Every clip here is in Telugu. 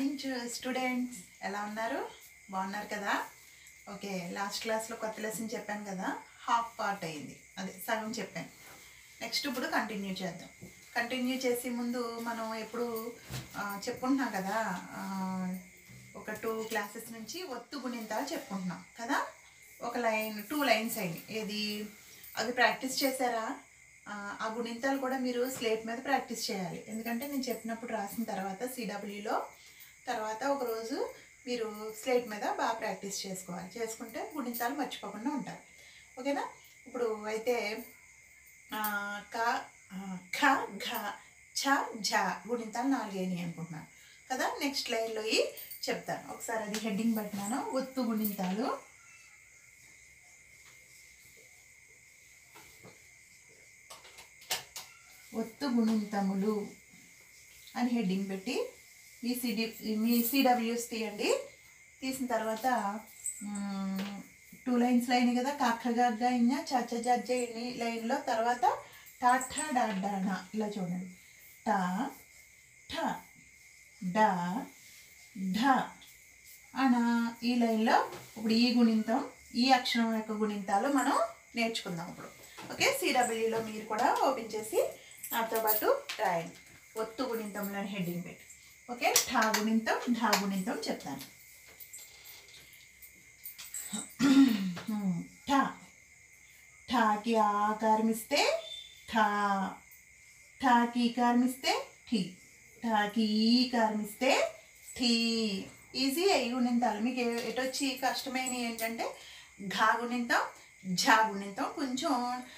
మార్నింగ్ స్టూడెంట్స్ ఎలా ఉన్నారు బాగున్నారు కదా ఓకే లాస్ట్ క్లాస్లో కొత్త లెసన్ చెప్పాను కదా హాఫ్ పార్ట్ అయింది అదే సగం చెప్పాను నెక్స్ట్ ఇప్పుడు కంటిన్యూ చేద్దాం కంటిన్యూ చేసే ముందు మనం ఎప్పుడు ఆ, చెప్పుకుంటున్నాం కదా ఆ, ఒక టూ క్లాసెస్ నుంచి ఒత్తు గుణింతాలు చెప్పుకుంటున్నాం కదా ఒక లైన్ టూ లైన్స్ అయినాయి ఏది అవి ప్రాక్టీస్ చేశారా ఆ, ఆ గుణింతాలు కూడా మీరు స్లేట్ మీద ప్రాక్టీస్ చేయాలి ఎందుకంటే నేను చెప్పినప్పుడు రాసిన తర్వాత సిడబ్ల్యూలో తర్వాత ఒకరోజు మీరు స్లేట్ మీద బాగా ప్రాక్టీస్ చేసుకోవాలి చేసుకుంటే గుణింతాలు మర్చిపోకుండా ఉంటారు ఓకేనా ఇప్పుడు అయితే ఆ, క ఆ, ఖ ఘ ఛ ఝ గుణింతాలు నాలుగు అయినాయి అనుకుంటున్నాను కదా నెక్స్ట్ లైన్లో ఈ చెప్తాను ఒకసారి అది హెడ్డింగ్ పెట్టినాను ఒత్తు గుణింతాలు ఒత్తు గుణింతములు అని హెడ్డింగ్ పెట్టి మీ సిడి మీ సిడబ్ల్యూస్ తీయండి తీసిన తర్వాత టూ లైన్స్ లైన్ కదా కాకగా ఇన్న చచ్చ జజ్జ ఇన్ని లైన్లో తర్వాత టా ఠ డా డా నా ఇలా చూడండి టా ఠ డా ఢ అన ఈ లైన్లో ఇప్పుడు ఈ గుణింతం ఈ అక్షరం యొక్క గుణింతాలు మనం నేర్చుకుందాం ఇప్పుడు ఓకే సిడబ్ల్యూలో మీరు కూడా ఓపెన్ చేసి నాతో పాటు రాయండి ఒత్తు గుణింతంలో హెడ్డింగ్ పెట్టి ఓకే ఠా గుణింతం ఢా గుణింతం చెప్తాను హ్మ్, ఠా ఠాకి ఆకారం ఇస్తే ఠా ఠాకి ఈకారం ఇస్తే ఠీ ఠాకి ఈకారం ఇస్తే ఠీ ఈజీ అయి గుణింతాలు మీకు ఏ- ఎటొచ్చి కష్టమైన ఏంటంటే ఘా గుణింతం ఝా గుణింతం కొంచెం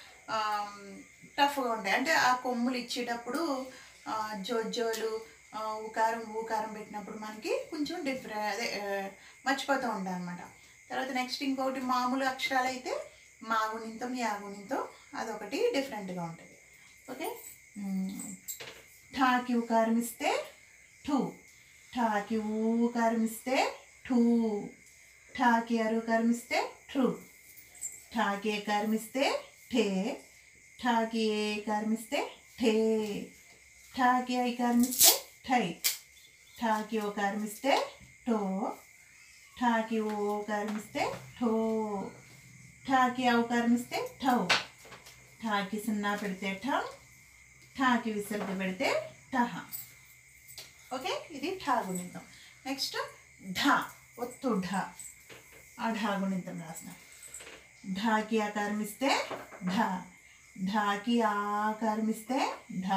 టఫ్గా ఉంటాయి అంటే ఆ కొమ్ములు ఇచ్చేటప్పుడు ఆ, జోజోలు ఆ, ఊకారం ఊకారం పెట్టినప్పుడు మనకి కొంచెం డిఫరె అదే ఆ, మర్చిపోతూ ఉంటాయి అనమాట తర్వాత నెక్స్ట్ ఇంకొకటి మామూలు అక్షరాలు అయితే మా గుణింతం యా గుణింతం అదొకటి డిఫరెంట్గా ఉంటుంది ఓకే మ్, ఠాకి ఉకారం ఇస్తే ఠూ ఠాకి ఊకారం ఇస్తే ఠూ ఠాకి అరుకారం ఇస్తే ట్రూ ఠాకి ఏకారం ఇస్తే ఠే ఠాకి ఏకారం ఇస్తే ఠే ఠాకి ఐకారం ఇస్తే ఠై ఠాకి ఓకారం ఇస్తే టో ఠాకి ఓకారం ఇస్తే ఠో ఠాకి ఔకారం ఇస్తే ఠౌ ఠాకి సున్నా పెడితే ఠం ఠాకి విసర్గ పెడితే టహ ఓకే ఇది ఠా గుణితం నెక్స్ట్ ఢ ఒత్తు ఢ ఆ ఢా గుణితం రాసిన ఢాకి ఆకారం ఇస్తే ఢ ఢాకి ఆకారం ఇస్తే ఢా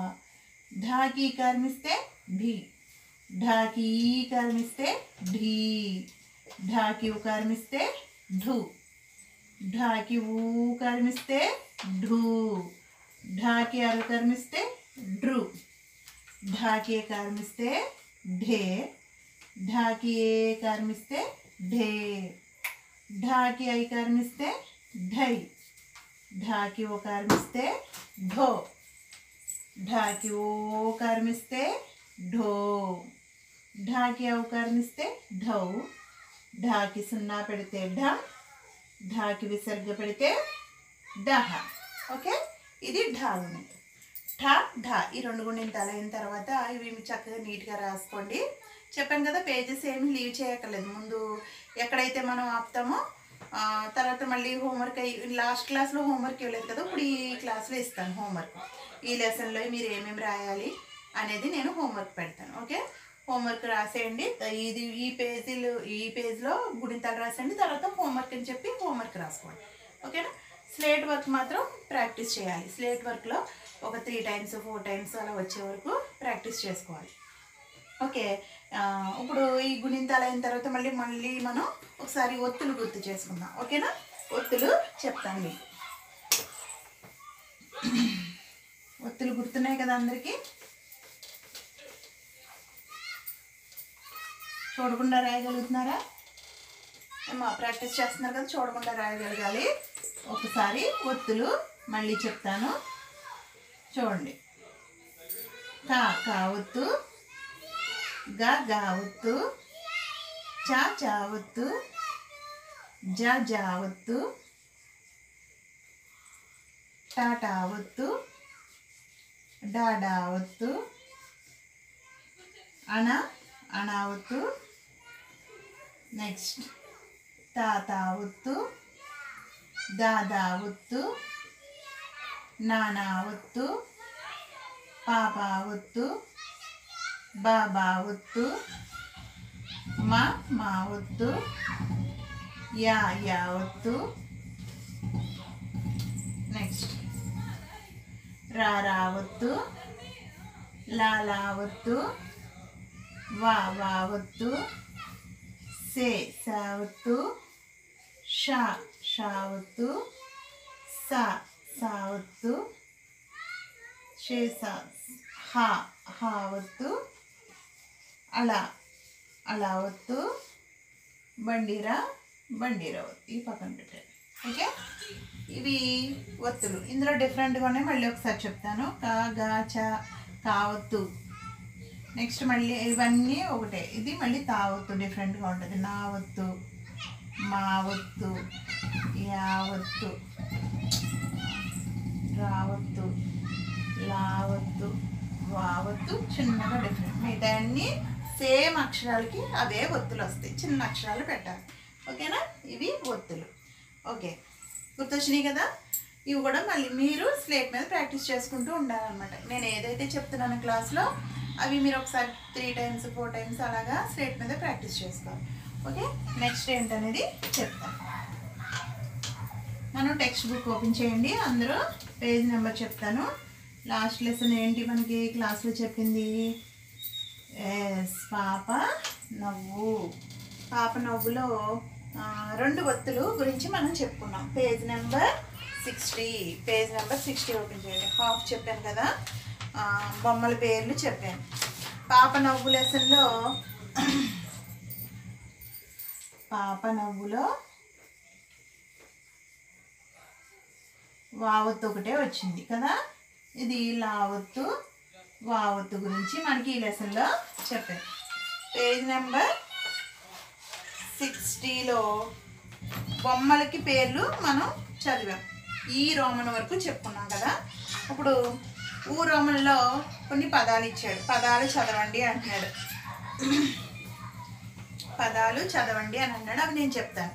ఢాకి ఈకారం ఇస్తే ఢీ ఢాకి ఈకారం ఇస్తే ఢీ ఢాకి ఉకారం ఇస్తే ఢు ఢాకి ఊకారం ఇస్తే ఢూ ఢాకి అరుకారం ఇస్తే డ్రు ఢాకి ఏకారం ఇస్తే ఢే ఢాకి ఏకారం ఇస్తే ఢే ఢాకి ఐకారం ఇస్తే ఢై ఢాకి ఓకారం ఇస్తే ఢో ఢాకి ఓకారం ఇస్తే ఢో ఢాకి ఔకారం ఇస్తే ఢౌ ఢాకి సున్నా పెడితే ఢ ఢాకి విసర్గ పెడితే డహ ఓకే ఇది ఢా గుణితం ఠా ఢా ఈ రెండు గుణింతాలు అయిన తర్వాత ఇవి మీరు చక్కగా నీట్గా రాసుకోండి చెప్పాను కదా పేజెస్ ఏమి లీవ్ చేయక్కర్లేదు ముందు ఎక్కడైతే మనం ఆపుతామో ఆ, తర్వాత మళ్ళీ హోంవర్క్ అయ్యి లాస్ట్ క్లాస్లో హోంవర్క్ ఇవ్వలేదు కదా ఇప్పుడు ఈ క్లాస్లో ఇస్తాను హోంవర్క్ ఈ లెసన్లో మీరు ఏమేమి రాయాలి అనేది నేను హోంవర్క్ పెడతాను ఓకే హోంవర్క్ రాసేయండి ఇది ఈ పేజీలు ఈ పేజ్లో గుణింతాలు రాసేయండి తర్వాత హోంవర్క్ అని చెప్పి హోంవర్క్ రాసుకోండి ఓకేనా స్లేట్ వర్క్ మాత్రం ప్రాక్టీస్ చేయాలి స్లేట్ వర్క్లో ఒక త్రీ టైమ్స్ ఫోర్ టైమ్స్ అలా వచ్చే వరకు ప్రాక్టీస్ చేసుకోవాలి ఓకే ఆ, ఇప్పుడు ఈ గుణింతాలు అయిన తర్వాత మళ్ళీ మళ్ళీ మనం ఒకసారి ఒత్తులు గుర్తు చేసుకుందాం ఓకేనా ఒత్తులు చెప్తాను మీకు ఒత్తులు గుర్తున్నాయి కదా అందరికీ చూడకుండా రాయగలుగుతున్నారా ఏమో ప్రాక్టీస్ చేస్తున్నారు కదా చూడకుండా రాయగలగాలి ఒకసారి ఒత్తులు మళ్ళీ చెప్తాను చూడండి కా కా ఒత్తు గా గా ఒత్తు చా చా ఒత్తు జా జా ఒత్తు టా టా ఒత్తు డా డా ఒత్తు అణ అనావత్తు నెక్స్ట్ తాత ఒత్తు దాదా ఒత్తు నానా ఒత్తు పాప ఒత్తు బాబా ఒత్తు మా మా ఒత్తు యా యా ఒత్తు నెక్స్ట్ రా రా ఒత్తు లా లా ఒత్తు వా వా ఒత్తు సే సా ఒత్తు షా షా ఒత్తు సా సా ఒత్తు షే సా హా హా ఒత్తు అలా అలా ఒత్తు బండిరా బండిరా ఒత్తు ఈ పక్కన పెట్టారు ఓకే ఇవి ఒత్తులు ఇందులో డిఫరెంట్గా ఉన్నాయి మళ్ళీ ఒకసారి చెప్తాను కా గా చ కావత్తు నెక్స్ట్ మళ్ళీ ఇవన్నీ ఒకటే ఇది మళ్ళీ తావత్తు డిఫరెంట్గా ఉంటుంది నా ఒత్తు మా ఒత్తు యావత్తు రావత్తు లావత్తు వావత్తు చిన్నగా డిఫరెంట్ మిగతా అన్ని సేమ్ అక్షరాలకి అవే ఒత్తులు వస్తాయి చిన్న అక్షరాలు పెట్టాలి ఓకేనా ఇవి ఒత్తులు ఓకే గుర్తొచ్చినాయి కదా ఇవి కూడా మళ్ళీ మీరు స్లేట్ మీద ప్రాక్టీస్ చేసుకుంటూ ఉండాలన్నమాట నేను ఏదైతే చెప్తున్నాను క్లాస్లో అవి మీరు ఒకసారి త్రీ టైమ్స్ ఫోర్ టైమ్స్ అలాగా స్లేట్ మీద ప్రాక్టీస్ చేసుకోవాలి ఓకే నెక్స్ట్ ఏంటనేది చెప్తాను మనం టెక్స్ట్ బుక్ ఓపెన్ చేయండి అందరూ పేజ్ నెంబర్ చెప్తాను లాస్ట్ లెసన్ ఏంటి మనకి క్లాస్లో చెప్పింది ఎస్ పాప నవ్వు పాప నవ్వులో ఆ, రెండు ఒత్తులు గురించి మనం చెప్పుకున్నాం page number sixty page number sixty open చేయండి హాఫ్ చెప్పాను కదా ఆ, బొమ్మల పేర్లు చెప్పాను పాప నవ్వు లెసన్లో పాప నవ్వులో వావత్తు ఒకటే వచ్చింది కదా ఇది లావత్తు వావత్తు గురించి మనకి ఈ లెసన్లో చెప్పారు పేజ్ నెంబర్ సిక్స్టీలో బొమ్మలకి పేర్లు మనం చదివాం ఈ రోమన్ వరకు చెప్పుకున్నాం కదా ఇప్పుడు ఊ రోమన్లో కొన్ని పదాలు ఇచ్చాడు పదాలు చదవండి అంటున్నాడు పదాలు చదవండి అని అన్నాడు అవి నేను చెప్తాను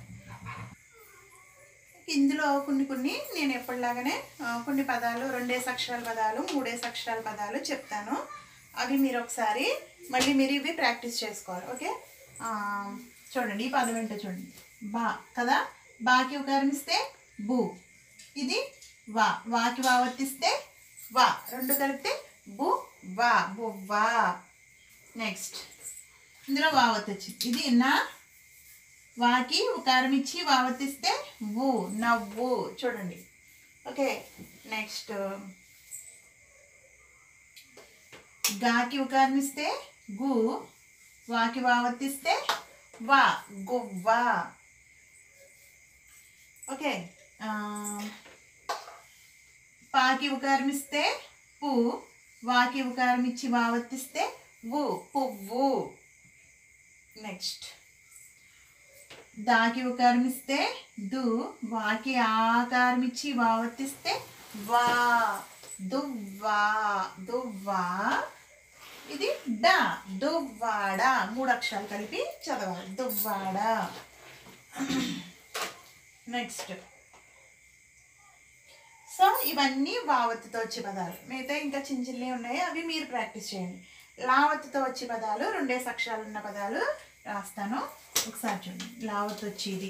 ఇందులో కొన్ని కొన్ని నేను ఎప్పటిలాగానే ఆ, కొన్ని పదాలు రెండేసి అక్షరాల పదాలు మూడేసి అక్షరాల పదాలు చెప్తాను అవి మీరు ఒకసారి మళ్ళీ మీరు ఇవి ప్రాక్టీస్ చేసుకోవాలి ఓకే ఆ, చూడండి ఈ పదం ఏంటో చూడండి బా కదా బాకి ఉకారమిస్తే బు ఇది వా వాకి వావర్తిస్తే వా రెండు కలిపితే బు వా బు వా నెక్స్ట్ ఇందులో వావత్ వచ్చింది ఇది నా వాకి ఉకారం ఇచ్చి వావర్తిస్తే వు నవ్వు చూడండి ఓకే నెక్స్ట్ గాకి ఉకారం ఇస్తే గు వాకి వావర్తిస్తే వా గువ్వా ఓకే ఆ, పాకి ఉకారం ఇస్తే పు వాకి ఉకారం ఇచ్చి వావర్తిస్తే వు పువ్వు నెక్స్ట్ దాకి ఉకారం ఇస్తే దు వాకి ఆకారం ఇచ్చి వావర్తిస్తే వా దువ్వా దువ్వా ఇది డా దువ్వాడ మూడు అక్షరాలు కలిపి చదవాలి దువ్వాడ నెక్స్ట్ సో ఇవన్నీ వావత్తుతో వచ్చే పదాలు మిగతా ఇంకా చిన్న చిన్నవి ఉన్నాయి అవి మీరు ప్రాక్టీస్ చేయండి లావత్తుతో వచ్చే పదాలు రెండేసి అక్షరాలు ఉన్న పదాలు రాస్తాను ఒకసారి చూడండి లావత్ వచ్చేది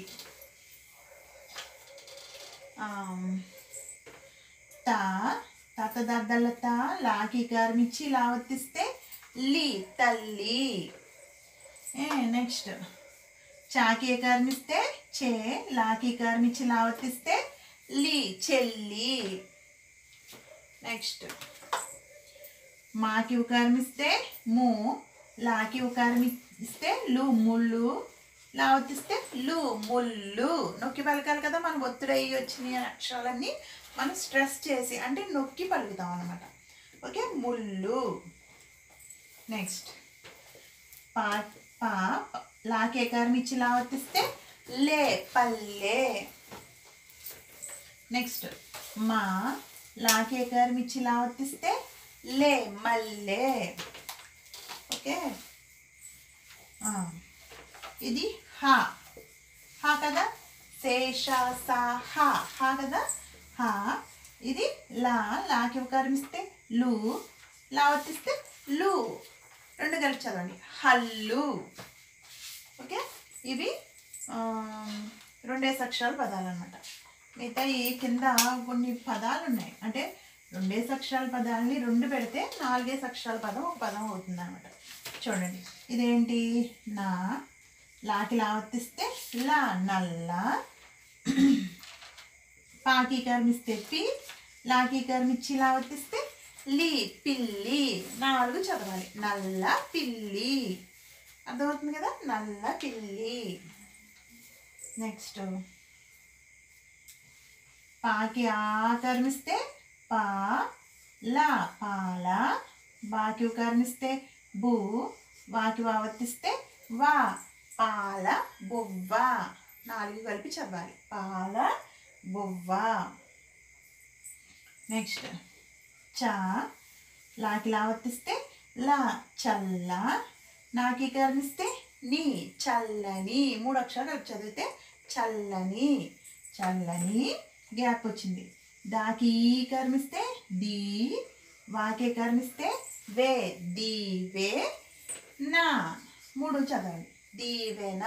ఆమ్, తా తాత దద్దల తా లాకి కారమిచ్చి లావత్తిస్తే లీ తల్లి నెక్స్ట్ చాకి కారమిస్తే చే లాకి కారమిచ్చి లావత్తిస్తే లీ చెల్లి నెక్స్ట్ మాకి ఉకారం ఇస్తే ము లాకి ఉకారం ఇస్తే లు ముళ్ళు లావతిస్తే లు ముళ్ళు నొక్కి పలకాలి కదా మనం ఒత్తిడయ్యి వచ్చిన అక్షరాలన్నీ మనం స్ట్రెస్ చేసి అంటే నొక్కి పలుకుతాం అనమాట ఓకే ముళ్ళు నెక్స్ట్ పా పా లాకి ఎకారం ఇచ్చి లావతిస్తే లే పల్లె నెక్స్ట్ మా లాకి ఎకారం ఇచ్చి లావతిస్తే లే మల్లె ఓకే ఆ, ఇది హా హా కదా శేష సా హా హా కదా హా ఇది లా లాకి కరిమిస్తే లు లా వర్తిస్తే లు రెండు కలిపి చదవండి హల్లు ఓకే ఇవి ఆ, రెండేసి అక్షరాల పదాలు అనమాట మిగతా ఈ కింద కొన్ని పదాలు ఉన్నాయి అంటే రెండేసి అక్షరాల పదాలని రెండు పెడితే నాలుగేసి అక్షరాల పదం ఒక పదం అవుతుంది అనమాట చూడండి ఇదేంటి నా లాకి లా వర్తిస్తే లా నల్ల పాకి కర్మిస్తే పి లాకి కర్మిచ్చి లా వర్తిస్తే లీ పిల్లి నాలుగు చదవాలి నల్ల పిల్లి అర్థమవుతుంది కదా నల్ల పిల్లి నెక్స్ట్ పాకి ఆ కర్మిస్తే పా లా పాల బాకి కర్మిస్తే బు వాకి వావర్తిస్తే వా పాల బొవ్వ నాలుగు కలిపి చదవాలి పాల బొవ్వ నెక్స్ట్ చా లాకి లావర్తిస్తే లా చల్ల నాకి కర్మిస్తే నీ చల్లని మూడు అక్షరాలు కలిపి చదివితే చల్లని చల్లని గ్యాప్ వచ్చింది దాకి ఈ కర్మిస్తే దీ వాకే కర్మిస్తే వే దీవే నా మూడు చదవండి దీవెన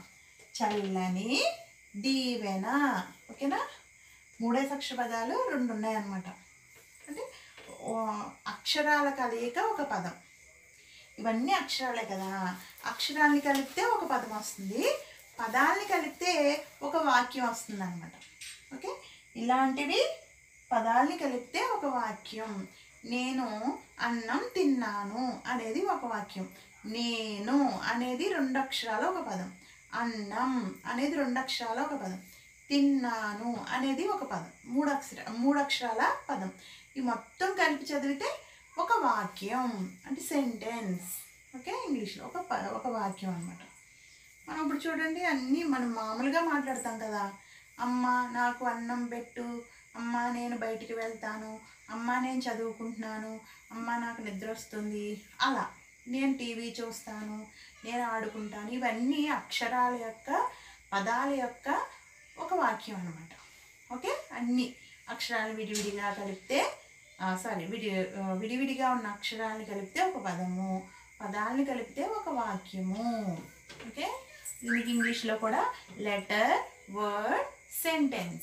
చల్లని దీవెన ఓకేనా మూడే అక్షర పదాలు రెండు ఉన్నాయన్నమాట అంటే ఓ అక్షరాల కలయిక ఒక పదం ఇవన్నీ అక్షరాలే కదా అక్షరాల్ని కలిపితే ఒక పదం వస్తుంది పదాల్ని కలిపితే ఒక వాక్యం వస్తుంది అనమాట ఓకే ఇలాంటివి పదాల్ని కలిపితే ఒక వాక్యం నేను అన్నం తిన్నాను అనేది ఒక వాక్యం నేను అనేది రెండు అక్షరాల ఒక పదం అన్నం అనేది రెండు అక్షరాల ఒక పదం తిన్నాను అనేది ఒక పదం మూడు అక్షర మూడు అక్షరాల పదం ఈ మొత్తం కలిపి చదివితే ఒక వాక్యం అంటే సెంటెన్స్ ఓకే ఇంగ్లీష్లో ఒక ప ఒక వాక్యం అనమాట మనం ఇప్పుడు చూడండి అన్నీ మనం మామూలుగా మాట్లాడతాం కదా అమ్మ నాకు అన్నం పెట్టు అమ్మ నేను బయటికి వెళ్తాను అమ్మ నేను చదువుకుంటున్నాను అమ్మ నాకు నిద్ర వస్తుంది అలా నేను టీవీ చూస్తాను నేను ఆడుకుంటాను ఇవన్నీ అక్షరాల యొక్క పదాల యొక్క ఒక వాక్యం అనమాట ఓకే అన్ని అక్షరాలు విడివిడిగా కలిపితే సారీ విడి ఆ, విడివిడిగా ఉన్న అక్షరాలని కలిపితే ఒక పదము పదాలని కలిపితే ఒక వాక్యము ఓకే ఇది మీకు ఇంగ్లీష్లో కూడా లెటర్ వర్డ్ సెంటెన్స్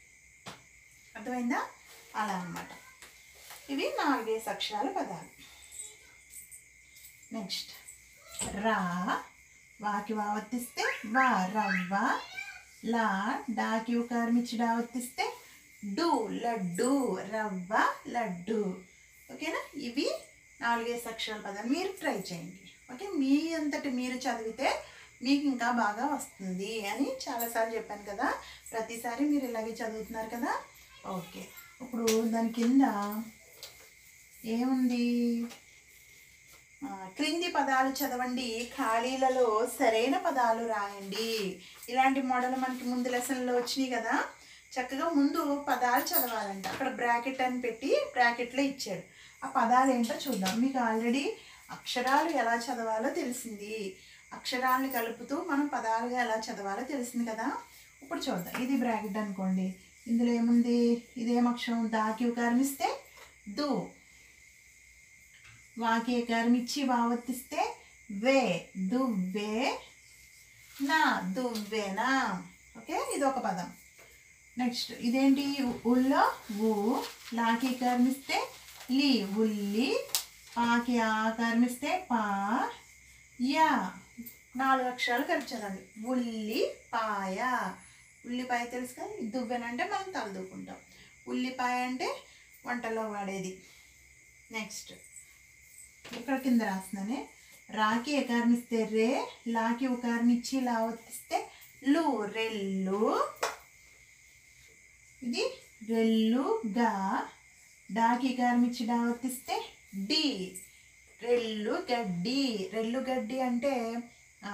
అర్థమైందా అలా అన్నమాట ఇవి నాలుగేసి అక్షరాల పదాలు నెక్స్ట్ రా వాకి వావర్తిస్తే వా రవ్వ లా డాకి ఉకారమిచ్చి డావర్తిస్తే డు లడ్డు రవ్వ లడ్డు ఓకేనా ఇవి నాలుగైదు అక్షరాల పదాలు మీరు ట్రై చేయండి ఓకే మీ అంతటి మీరు చదివితే మీకు ఇంకా బాగా వస్తుంది అని చాలాసార్లు చెప్పాను కదా ప్రతిసారి మీరు ఇలాగే చదువుతున్నారు కదా ఓకే ఇప్పుడు దాని కింద ఏముంది ఆ, క్రింది పదాలు చదవండి ఖాళీలలో సరైన పదాలు రాయండి ఇలాంటి మోడల్ మనకి ముందు లెసన్లో వచ్చినాయి కదా చక్కగా ముందు పదాలు చదవాలంట అక్కడ బ్రాకెట్ అని పెట్టి బ్రాకెట్లో ఇచ్చాడు ఆ పదాలు ఏంటో చూద్దాం మీకు ఆల్రెడీ అక్షరాలు ఎలా చదవాలో తెలిసింది అక్షరాలను కలుపుతూ మనం పదాలుగా ఎలా చదవాలో తెలిసింది కదా ఇప్పుడు చూద్దాం ఇది బ్రాకెట్ అనుకోండి ఇందులో ఏముంది ఇదేం అక్షరం దాకి ఉకారమిస్తే దు వాకి కర్మిచ్చి వావర్తిస్తే వే దువ్వే నా దువ్వేనా ఓకే ఇది ఒక పదం నెక్స్ట్ ఇదేంటి ఉల్లో ఊ లాకి కర్మిస్తే లీ ఉల్లి పాకి ఆ కర్మిస్తే పా యా నాలుగు అక్షరాలు కలిపి చదవండి ఉల్లి పాయ ఉల్లిపాయ తెలుసు కదా ఇది దువ్వెనంటే మనం తలదూకుంటాం ఉల్లిపాయ అంటే వంటలో వాడేది నెక్స్ట్ ఇక్కడ కింద రాస్తున్నానే రాకి ఎకారమిస్తే రే లాకి ఉకారమిచ్చి లా ఒత్తిస్తే లు రెల్లు ఇది రెల్లు గా డాకి ఎకారమిచ్చి డా ఒత్తిస్తే డి రెల్లు గడ్డి రెల్లు గడ్డి అంటే ఆ,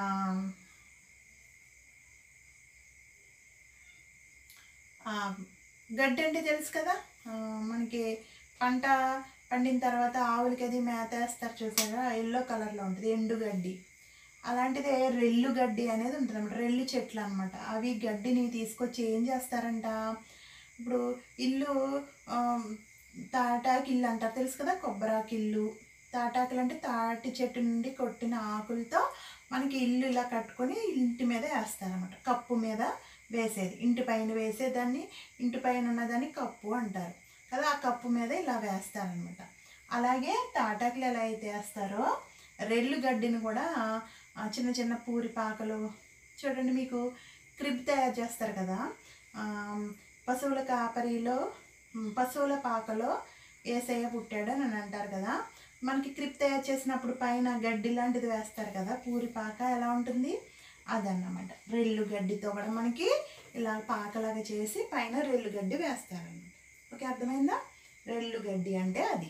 ఆ, గడ్డి అంటే తెలుసు కదా ఆ, మనకి పంట పండిన తర్వాత ఆవులకి అది మేత వేస్తారు చూసారా ఎల్లో కలర్లో ఉంటుంది ఎండు గడ్డి అలాంటిదే రెల్లు గడ్డి అనేది ఉంటుంది అనమాట రెల్లు చెట్లు అనమాట అవి గడ్డిని తీసుకొచ్చి ఏం చేస్తారంట ఇప్పుడు ఇల్లు ఆ, తాటాకి ఇల్లు అంటారు తెలుసు కదా కొబ్బరాకి ఇల్లు తాటాకులు అంటే తాటి చెట్టు నుండి కొట్టిన ఆకులతో మనకి ఇల్లు ఇలా కట్టుకొని ఇంటి మీద వేస్తారనమాట కప్పు మీద వేసేది ఇంటి పైన వేసేదాన్ని ఇంటి పైన ఉన్నదాన్ని కప్పు అంటారు కదా ఆ కప్పు మీద ఇలా వేస్తారనమాట అలాగే తాటాకులు ఎలా అయితే వేస్తారో రెల్లు గడ్డిని కూడా ఆ, చిన్న చిన్న పూరి పాకలు చూడండి మీకు క్రిబ్ తయారు చేస్తారు కదా ఆ, పశువుల కాపరిలో ఉమ్, పశువుల పాకలో ఏసయ్య పుట్టాడు అని అంటారు కదా మనకి క్రిప్ తయారు చేసినప్పుడు పైన గడ్డి లాంటిది వేస్తారు కదా పూరి పాక ఎలా ఉంటుంది అదన్నమాట రెల్లు గడ్డితో కూడా మనకి ఇలా పాకలాగా చేసి పైన రెల్లు గడ్డి వేస్తారన్నమాట ఓకే అర్థమైందా రెల్లు గడ్డి అంటే అది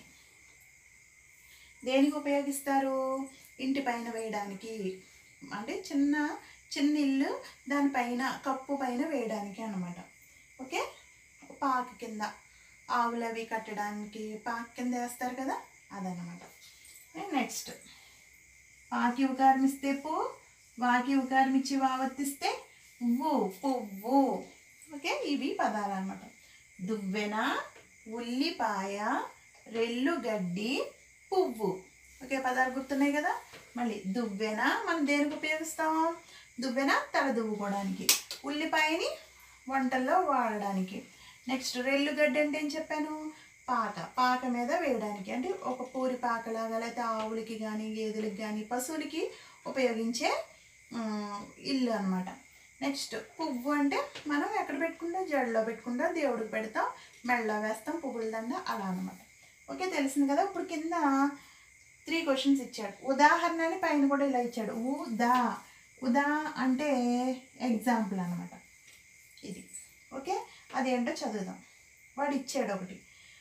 దేనికి ఉపయోగిస్తారు ఇంటి పైన వేయడానికి అంటే చిన్న చిన్న ఇల్లు దానిపైన కప్పు పైన వేయడానికి అన్నమాట ఓకే పాక కింద ఆవులు అవి కట్టడానికి పాక కింద వేస్తారు కదా అదనమాట నెక్స్ట్ పాకి ఉకారం ఇస్తే పో వాకి ఉకారం ఇచ్చి వావర్తిస్తే పువ్వు పువ్వు ఓకే ఇవి పదాలు అనమాట దువ్వెన ఉల్లిపాయ రెల్లు గడ్డి పువ్వు ఓకే పదాలు గుర్తున్నాయి కదా మళ్ళీ దువ్వెన మనం దేనికి ఉపయోగిస్తాం దువ్వెన తల దువ్వుకోవడానికి ఉల్లిపాయని వంటల్లో వాడడానికి నెక్స్ట్ రెల్లుగడ్డ అంటే ఏం చెప్పాను పాక పాక మీద వేయడానికి అంటే ఒక పూరి పాకలాగా లేకపోతే ఆవులకి కానీ గేదెలకి కానీ పశువులకి ఉపయోగించే ఉమ్, ఇల్లు అన్నమాట నెక్స్ట్ పువ్వు అంటే మనం ఎక్కడ పెట్టుకుంటాం జడలో పెట్టుకుంటాం దేవుడికి పెడతాం మెడలో వేస్తాం పువ్వుల దండ అలా అనమాట ఓకే తెలిసింది కదా ఇప్పుడు కింద త్రీ క్వశ్చన్స్ ఇచ్చాడు ఉదాహరణ అని పైన కూడా ఇలా ఇచ్చాడు ఉదా ఉదా అంటే ఎగ్జాంపుల్ అనమాట ఇది ఓకే అదేంటో చదువుదాం వాడు ఇచ్చాడు ఒకటి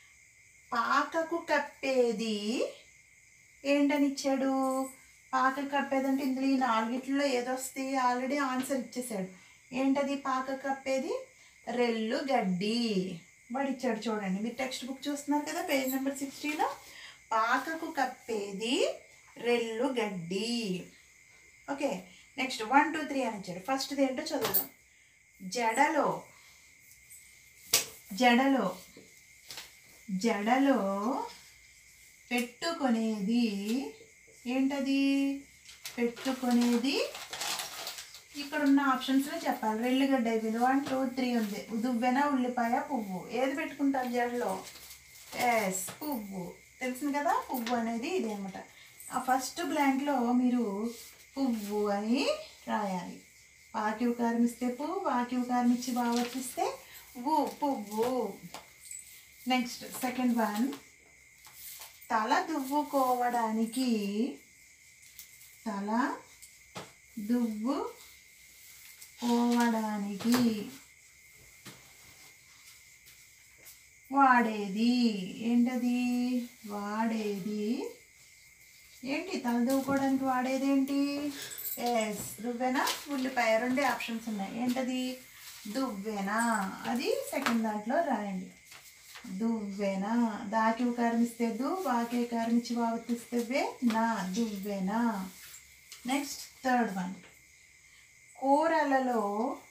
పాకకు కప్పేది ఏంటని ఇచ్చాడు పాక కప్పేది అంటే ఇందులో ఈ నాలుగిట్లో ఏదొస్తే ఆల్రెడీ ఆన్సర్ ఇచ్చేసాడు ఏంటది పాక కప్పేది రెల్లు గడ్డి వాడు ఇచ్చాడు చూడండి మీరు టెక్స్ట్ బుక్ చూస్తున్నారు కదా పేజ్ నెంబర్ సిక్స్టీలో పాకకు కప్పేది రెల్లు గడ్డి okay next one two three అని ఇచ్చాడు ఫస్ట్ది ఏంటో చదువుదాం జడలో జడలో జడలో పెట్టుకునేది ఏంటది పెట్టుకునేది ఇక్కడ ఉన్న ఆప్షన్స్లో చెప్పాలి రెల్లిగడ్డ అయిపోయింది వన్ టూ త్రీ ఉంది దువ్వెన ఉల్లిపాయ పువ్వు ఏది పెట్టుకుంటారు జడలో ఎస్ పువ్వు తెలిసింది కదా పువ్వు అనేది ఇది అనమాట ఆ ఫస్ట్ బ్లాంక్లో మీరు పువ్వు అని రాయాలి పాకి ఉకారం ఇస్తే పువ్వు వాకి ఉకారం ఇచ్చి బావర్తిస్తే వు పువ్వు నెక్స్ట్ సెకండ్ వన్ తల దువ్వుకోవడానికి తల దువ్వు పోవడానికి వాడేది ఏంటది వాడేది ఏంటి తల దువ్వుకోవడానికి వాడేది ఏంటి ఎస్ దువ్వెన ఉల్లిపాయ రెండే ఆప్షన్స్ ఉన్నాయి ఏంటది దువ్వెన అది సెకండ్ దాంట్లో రాయండి దువ్వెన దాకి ఉకారం ఇస్తే దు వాకి ఉకారం ఇచ్చి వావర్తిస్తే వే నా దువ్వెన నెక్స్ట్ థర్డ్ వన్ కూరలలో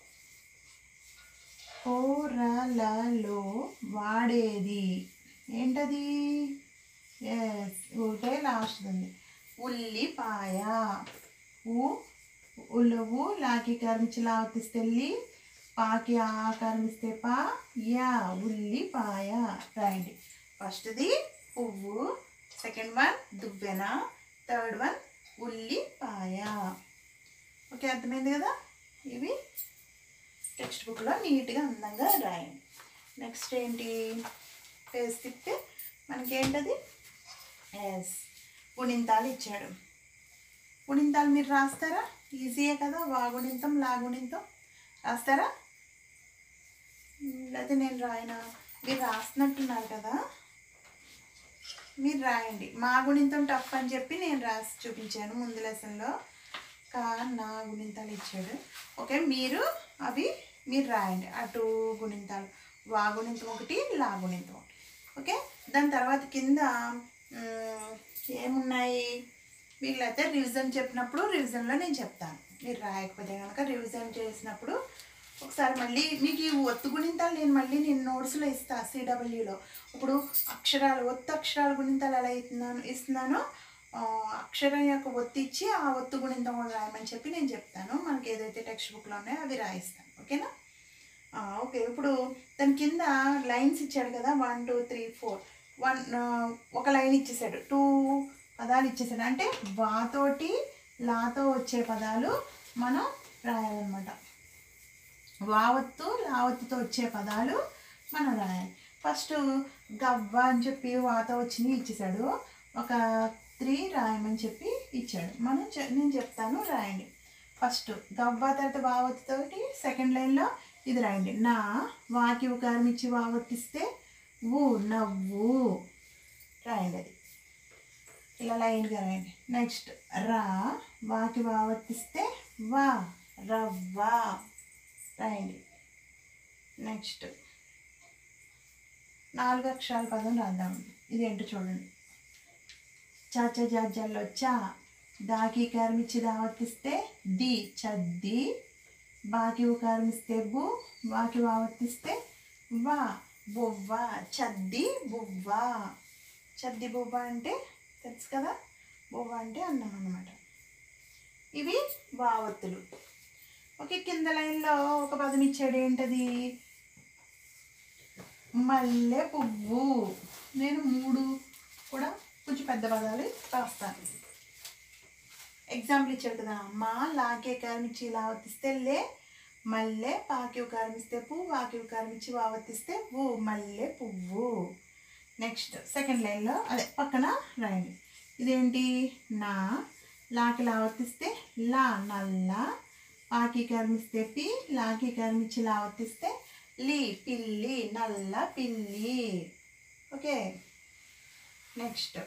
కూరలలో వాడేది ఏంటది ఎస్ ఒకటే లాస్ట్ ఉంది ఉల్లిపాయ ఉ ఉలువు లాకి కర్మించి లావతిస్తే లి పాకి ఆకారం ఇస్తే పా యా ఉల్లిపాయ రాయండి ఫస్ట్ది పువ్వు సెకండ్ వన్ దువ్వెన థర్డ్ వన్ ఉల్లిపాయ ఓకే అర్థమైంది కదా ఇవి టెక్స్ట్ బుక్లో నీట్గా అందంగా రాయండి నెక్స్ట్ ఏంటి పేజ్ తిప్పితే మనకేంటది ఎస్ గుణింతాలు ఇచ్చాడు గుణింతాలు మీరు రాస్తారా ఈజీయే కదా వాగుణింతం లాగుణింతం రాస్తారా మ్, లేకపోతే నేను రాయనా మీరు రాస్తున్నట్టున్నారు కదా మీరు రాయండి మా గుణింతం టఫ్ అని చెప్పి నేను రాసి చూపించాను ముందు లెసన్లో కా నా గుణింతాలు ఇచ్చాడు ఓకే మీరు అవి మీరు రాయండి అటు గుణింతాలు వా గుణింతం ఒకటి లా గుణింతం ఒకటి ఓకే దాని తర్వాత కింద మ్, ఏమున్నాయి వీళ్ళైతే రివిజన్ చెప్పినప్పుడు రివిజన్లో నేను చెప్తాను మీరు రాయకపోతే కనుక రివిజన్ చేసినప్పుడు ఒకసారి మళ్ళీ మీకు ఈ ఒత్తు గుణింతాలు నేను మళ్ళీ నేను నోట్స్లో ఇస్తా సిడబ్ల్యూలో ఇప్పుడు అక్షరాలు ఒత్తు అక్షరాల గుణింతాలు ఎలా ఇస్తున్నాను ఇస్తున్నానో ఆ, అక్షరం యొక్క ఒత్తి ఇచ్చి ఆ ఒత్తు గుణింతం కూడా రాయమని చెప్పి నేను చెప్తాను మనకి ఏదైతే టెక్స్ట్ బుక్లో ఉన్నాయో అవి రాయిస్తాను ఓకేనా ఆ, ఓకే ఇప్పుడు దాని కింద లైన్స్ ఇచ్చాడు కదా one two three four one ఒక లైన్ ఇచ్చేసాడు టూ పదాలు ఇచ్చేసాడు అంటే వాతోటి లాతో వచ్చే పదాలు మనం రాయాలన్నమాట వావత్తు లావత్తుతో వచ్చే పదాలు మనం రాయాలి ఫస్ట్ గవ్వ అని చెప్పి వాత వచ్చింది ఇచ్చేసాడు ఒక త్రీ రాయమని చెప్పి ఇచ్చాడు మనం చె- నేను చెప్తాను రాయండి ఫస్ట్ గవ్వ తర్వాత వావత్తుతోటి సెకండ్ లైన్లో ఇది రాయండి నా వాకి ఉకారం ఇచ్చి వావత్తిస్తే ఊ నవ్వు రాయండి అది ఇలా లైన్గా రాయండి నెక్స్ట్ రా వాకి వావర్తిస్తే వా రవ్వ రాయండి నెక్స్ట్ నాలుగు అక్షరాల పదం రాద్దాం ఇది ఏంటో చూడండి చాచ జాజాల్లో చా దాకి కర్మిచ్చి దావర్తిస్తే ది చద్ది బాకి ఉకారమిస్తే బు వాకి వావర్తిస్తే వా బువ్వ చద్ది బువ్వ చద్ది బువ్వ అంటే తెలుసు కదా బువ్వ అంటే అన్నం అన్నమాట ఇవి వావత్తులు ఓకే కింద లైన్లో ఒక పదం ఇచ్చాడు ఏంటది మల్లె పువ్వు నేను మూడు కూడా కొంచెం పెద్ద పదాలు రాస్తాను ఎగ్జాంపుల్ ఇచ్చాడు కదా మా లాకే కారమిచ్చి లావతిస్తే లే మల్లె పాకి కారమిస్తే పువ్వు వాకి కారమిచ్చి వావతిస్తే ఊ మల్లె పువ్వు నెక్స్ట్ సెకండ్ లైన్లో అదే పక్కన రాయండి ఇదేంటి నా లాకి లావర్తిస్తే లా నల్ల పాకి కర్మిస్తే పి లాకి కర్మిచ్చి లావర్తిస్తే లీ పిల్లి నల్ల పిల్లి ఓకే నెక్స్ట్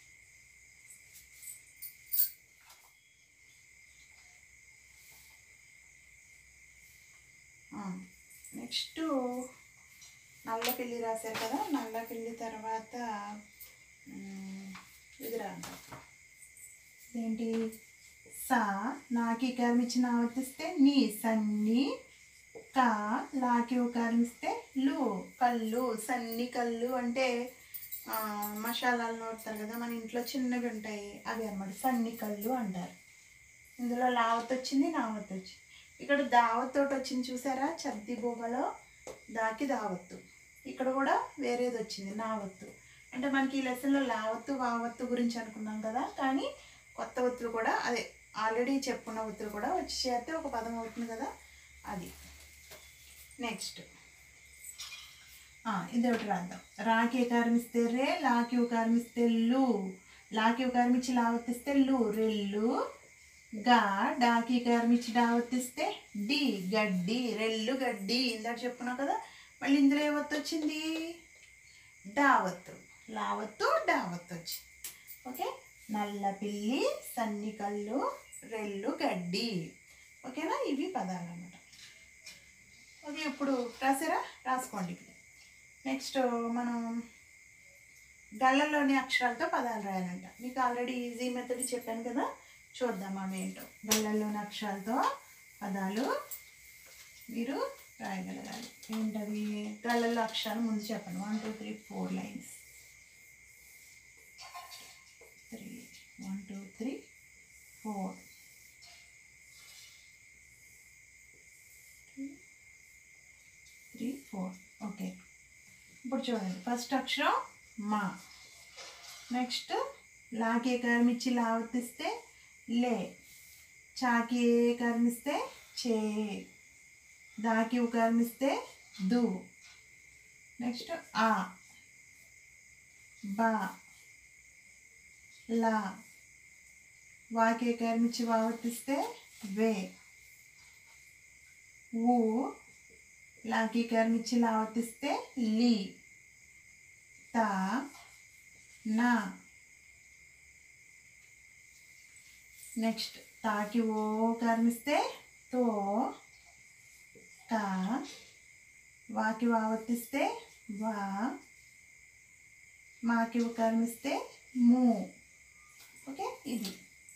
నెక్స్ట్ నల్ల పిల్లి రాశారు కదా నల్ల పిల్లి తర్వాత మ్, ఇది రాద్దాం ఏంటి సా నాకి కర్మిచ్చిన ఆవర్తిస్తే నీ సన్ని కా లాకి కర్మిస్తే లు కళ్ళు సన్ని కళ్ళు అంటే ఆ, మసాలాలు నోడతారు కదా మన ఇంట్లో చిన్నవి ఉంటాయి అవి అన్నమాట సన్ని కళ్ళు అంటారు ఇందులో లావత్ వచ్చింది నావత్ వచ్చింది ఇక్కడ దావత్ తోటి వచ్చింది చూసారా చద్ది బొమ్మలో దాకి దావత్తు ఇక్కడ కూడా వేరేది వచ్చింది నావత్తు అంటే మనకి ఈ లెసన్లో లావత్తు వావత్తు గురించి అనుకున్నాం కదా కానీ కొత్త ఒత్తులు కూడా అదే ఆల్రెడీ చెప్పుకున్న ఒత్తులు కూడా వచ్చి చేస్తే ఒక పదం అవుతుంది కదా అది నెక్స్ట్ ఇది ఒకటి రాద్దాం రాకి ఉకారమిస్తే రే లాకి ఉకారమిస్తే లు లాకి ఉకారమిచ్చి లావత్తిస్తే లు రెల్లు గా డాకి కర్మిచ్చి డావత్తిస్తే డి గడ్డి రెల్లు గడ్డి ఇందాక చెప్పుకున్నావు కదా మళ్ళీ ఇందులో ఏ ఒత్తు వచ్చింది డావత్తు లావత్తు డావత్తు వచ్చింది ఓకే నల్ల పిల్లి సన్ని కళ్ళు రెల్లు గడ్డి ఓకేనా ఇవి పదాలు అన్నమాట ఓకే ఇప్పుడు రాసారా రాసుకోండి నెక్స్ట్ మనం గళ్ళల్లోని అక్షరాలతో పదాలు రాయాలంట మీకు ఆల్రెడీ ఈజీ మెథడ్ చెప్పాను కదా చూద్దాం అవి ఏంటో గళ్ళల్లోని అక్షరాలతో పదాలు మీరు రాయగలగాలి ఏంటది గళ్ళల్లో అక్షరాలు ముందు చెప్పండి one two three four lines three one two three four three four okay ఇప్పుడు చూడండి ఫస్ట్ అక్షరం మా నెక్స్ట్ లాకే కర్మిచ్చి లావర్తిస్తే లే చాకి కర్మిస్తే చే దాకి కర్మిస్తే దు నెక్స్ట్ ఆ బా లా వాకే కర్మిచ్చి వావర్తిస్తే వే ఊ లాకి కర్మిచ్చి లావర్తిస్తే లీ తా నా నెక్స్ట్ తాకి ఓ కర్మిస్తే తో కా వాకి వావర్తిస్తే వా మాకి కర్మిస్తే మూ ఓకే ఇది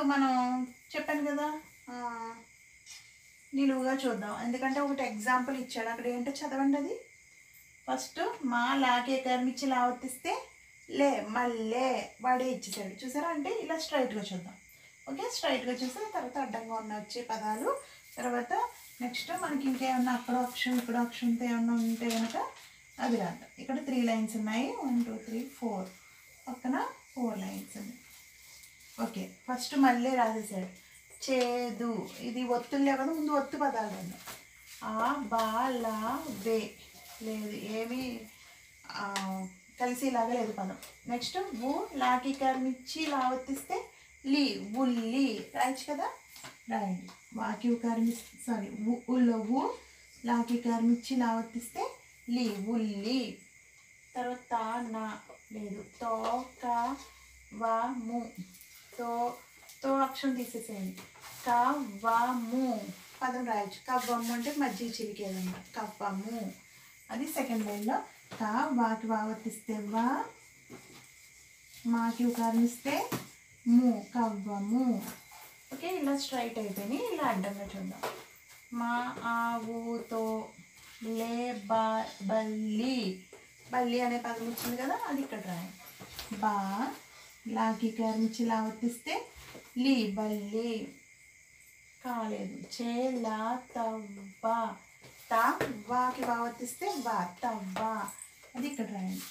మనం చెప్పాను కదా ఆ, నిలువుగా చూద్దాం ఎందుకంటే ఒకటి ఎగ్జాంపుల్ ఇచ్చాడు అక్కడ ఏంటో చదవండి అది ఫస్ట్ మా లాగే కర్మిచ్చి లావర్తిస్తే లే మళ్ళే వాడే ఇచ్చేసాడు చూసారా అంటే ఇలా స్ట్రైట్గా చూద్దాం ఓకే స్ట్రైట్గా చూస్తే తర్వాత అడ్డంగా ఉన్న వచ్చే పదాలు తర్వాత నెక్స్ట్ మనకి ఇంకేమన్నా అక్కడ అక్షరం ఇక్కడ అక్షరంతో ఏమన్నా ఉంటే కనుక అది రాద్దాం ఇక్కడ త్రీ లైన్స్ ఉన్నాయి వన్ టూ త్రీ ఫోర్ పక్కన ఫోర్ లైన్స్ ఉన్నాయి ఓకే ఫస్ట్ మళ్ళీ రాసేసాడు చేదు ఇది ఒత్తులు లేవు కదా ముందు ఒత్తు పదాలు ఉన్నాయి ఆ బా లా వే లేదు ఏమి ఆ, కలిసేలాగా లేదు పదం నెక్స్ట్ వు లాకి కర్మిచ్చి లావత్తిస్తే లీ ఉల్లి రాయొచ్చు కదా రాయండి వాకి కర్మి సారీ ఉల్లో వు లాకి కర్మిచ్చి లావత్తిస్తే లీ ఉల్లి తర్వాత తా నా లేదు తో కా వా ము తో తో అక్షరం తీసేసేయండి కా వా ము పదం రాయొచ్చు కవ్వము అంటే మజ్జిగ చిలికేదన్నమాట కవ్వము అది సెకండ్ లైన్లో కా వాకి వావర్తిస్తే వా మాకి ఉకారమిస్తే ము కవ్వము ఓకే ఇలా స్ట్రైట్ అయిపోయినాయి ఇలా అడ్డంగా చూద్దాం మా ఆ ఊతో లే బా బల్లి బల్లి అనే పదం వచ్చింది కదా అది ఇక్కడ రాయండి బా లాకి కరించి లావర్తిస్తే లీ బల్లి కాలేదు చే లా తవ్వ తా వాకి వావర్తిస్తే వా తవ్వ అది ఇక్కడ రాయండి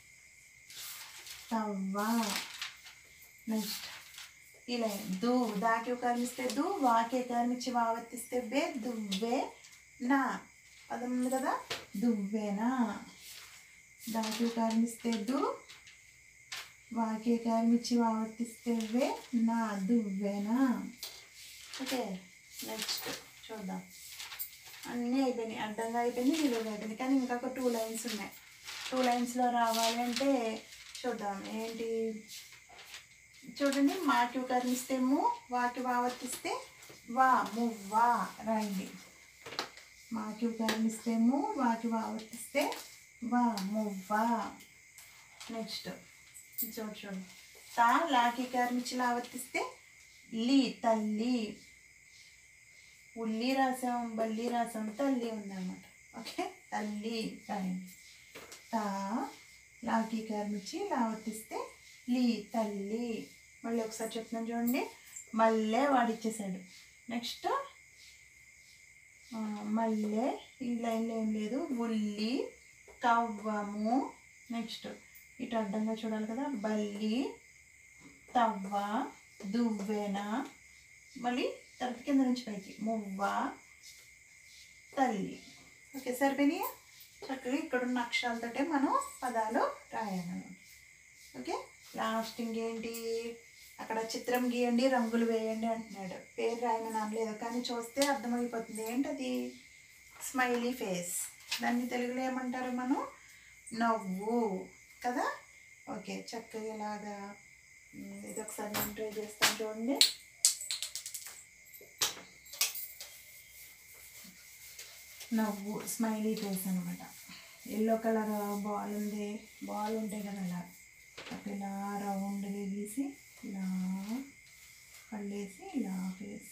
తవ్వ నెక్స్ట్ ఇలా దు దాకి కర్మిస్తే దు వాకే కర్మించి వావర్తిస్తే బే దువ్వే నా పదం ఉంది కదా దువ్వేనా దాకి కర్మిస్తే దు వాకే కర్మించి వావర్తిస్తే వే నా దువ్వేనా ఓకే నెక్స్ట్ చూద్దాం అన్నీ అయిపోయినాయి అడ్డంగా అయిపోయింది నిలువుగా అయిపోయింది కానీ ఇంకొక టూ లైన్స్ ఉన్నాయి టూ లైన్స్లో రావాలి అంటే చూద్దాం ఏంటి చూడండి మాకి కర్మిస్తే ము వాకి వావర్తిస్తే వా మువ్వా రాయండి మాకి కర్మిస్తే ము వాకి వావర్తిస్తే వా మువ్వా నెక్స్ట్ చూడు చూడు తా లాకి కర్మించి లావర్తిస్తే లీ తల్లి ఉల్లి రాసాం బల్లి రాసాం తల్లి ఉందన్నమాట ఓకే తల్లి రాయండి తా లాకి కర్మించి లావర్తిస్తే లీ తల్లి మళ్ళీ ఒకసారి చెప్తున్నాను చూడండి మళ్ళీ వాడిచ్చేసాడు నెక్స్ట్ మళ్ళీ ఈ లైన్లో ఏం లేదు ఉల్లి కవ్వము నెక్స్ట్ ఇటు అడ్డంగా చూడాలి కదా బల్లి తవ్వ దువ్వెన మళ్ళీ తర్వాత కింద నుంచి పైకి మువ్వ తల్లి ఓకే సరిపోయినాయా చక్కగా ఇక్కడ ఉన్న అక్షరాలతోటే మనం పదాలు రాయాలన్నమాట ఓకే లాస్ట్ ఇంకేంటి అక్కడ చిత్రం గీయండి రంగులు వేయండి అంటున్నాడు పేరు రాయమని అనలేదు కానీ చూస్తే అర్థమైపోతుంది ఏంటది స్మైలీ ఫేస్ దాన్ని తెలుగులో ఏమంటారు మనం నవ్వు కదా ఓకే చక్కగా ఇలాగా ఉమ్, ఇది ఒకసారి నేను ట్రై చేస్తాను చూడండి నవ్వు స్మైలీ ఫేస్ అనమాట ఎల్లో కలర్ బాల్ ఉంది బాల్ ఉంటాయి కదా అలా అట్లా ఇలా రౌండ్గా గీసి ఇలా కళ్ళేసి ఇలా ఫేస్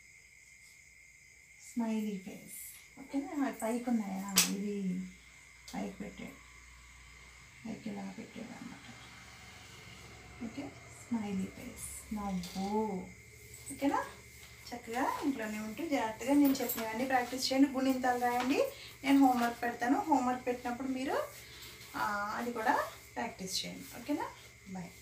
స్మైలీ ఫేస్ ఓకేనా అవి పైకి ఉన్నాయా ఇవి పైకి పెట్టాడు పైకి ఇలా పెట్టాడు అన్నమాట ఓకే స్మైలీ ఫేస్ నవ్వు ఓకేనా చక్కగా ఇంట్లోనే ఉంటూ జాగ్రత్తగా నేను చెప్పినవన్నీ ప్రాక్టీస్ చేయండి గుణింతాలు రాయండి నేను హోంవర్క్ పెడతాను హోంవర్క్ పెట్టినప్పుడు మీరు ఆ, అది కూడా ప్రాక్టీస్ చేయండి ఓకేనా బాయ్